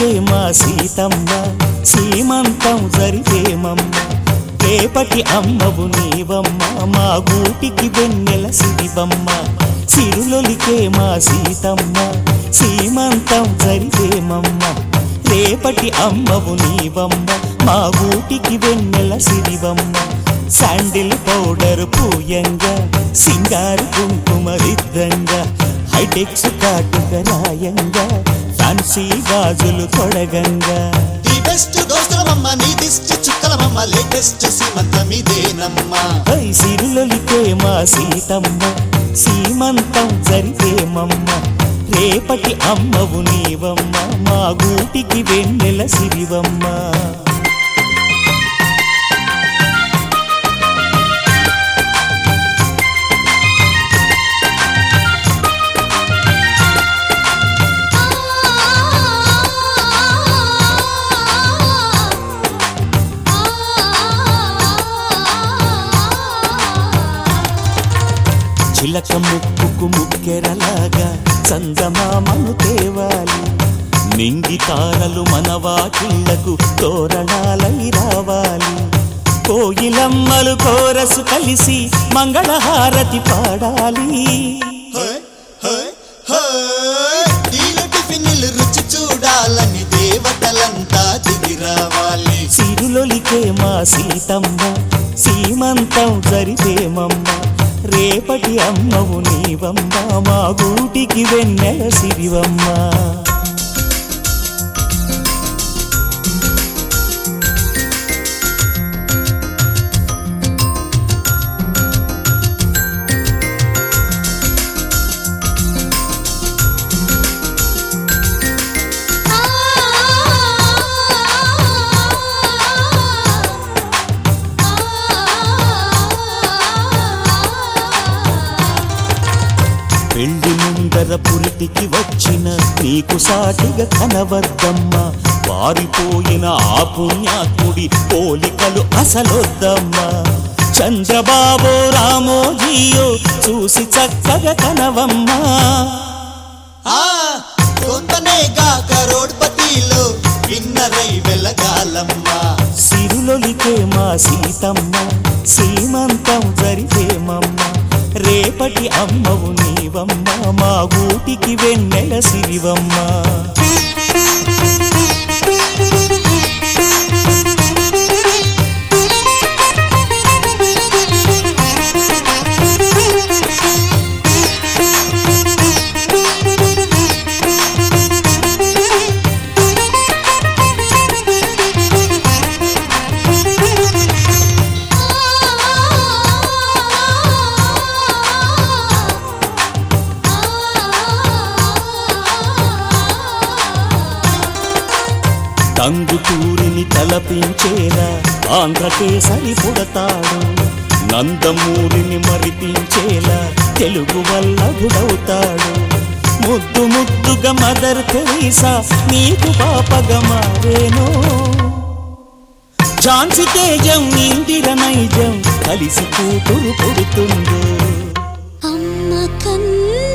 సిరులొలికే మా సీతమ్మ సీమంతం జరిపేమమ్మ రేపటి అమ్మవు నీవమ్మ మా గూటికి వెన్నెల సిరివమ్మ సిరులొలికే మా సీతమ్మ సీమంతం జరిపేమమ్మ రేపటి అమ్మవు నీవమ్మ మా గూటికి వెన్నెల సిరివమ్మ శాండిల్ పౌడర్ పూయంగా సింగారు కుంకుమ రిద్దంగా హైటెక్స్ కాటుక రాయంగా ఫ్యాన్సీ గాజులు తొడగంగా ది బెస్ట్ దోస్తులమమ్మ నీ దిష్టి చుక్కలమమ్మ లేటెస్ట్ సీమంతం ఇదేనమ్మా హై సిరులొలికే మా సీతమ్మ సీమంతం జరిపేమమ్మ రేపటి అమ్మవు నీవమ్మ మా గూటికి వెన్నెల సిరివమ్మ చిలక ముక్కుకు ముక్కెరలాగా చందమామను తేవాలి నింగి తారలు మన వాకిళ్లకు తోరణాలై రావాలి కోయిలమ్మలు కోరసు కలిసి మంగళహారతి పాడాలి హోయ్, హోయ్, హోయ్. నీళ్ళు టిఫిన్లు రుచి చూడాలని దేవతలంతా దిగి రావాలి సిరులొలికే మా సీతమ్మ సీమంతం జరిపేమమ్మ రేపటి అమ్మవు నీవమ్మ మా గూటికి వెన్నెల సిరివమ్మ పెళ్లి ముందర పురిటికి వచ్చిన నీకు సాటిగా కనవద్దమ్మా వారిపోయిన ఆ పుణ్యాత్ముడి పోలికలు అసలొద్దమ్మా చంద్రబాబు రామోజీయో చూసి చక్కగా కనవమ్మా ఆ కొంతనేగా కరోడ్పతిలో విన్నరై వెలగాలమ్మా సిరులొలికే మా సీతమ్మ సీమంతం జరిపేమమ్మ రేపటి అమ్మవు నీవమ్మ మా గూటికి వెన్నెల సిరివమ్మ తంగుటూరిని తలపించేలా ఆంధ్రకేసరి పుడతాడు నందమూరిని మరిపించేలా తెలుగు వల్ల గుడవుతాడు ముద్దు ముద్దుగా మదర్ తెరీసా నీకు పాపగా మారేను ఝాన్సీ తేజం ఇందిర నైజం కలిసి కూతురు పుడుతుందో అమ్మ కన్న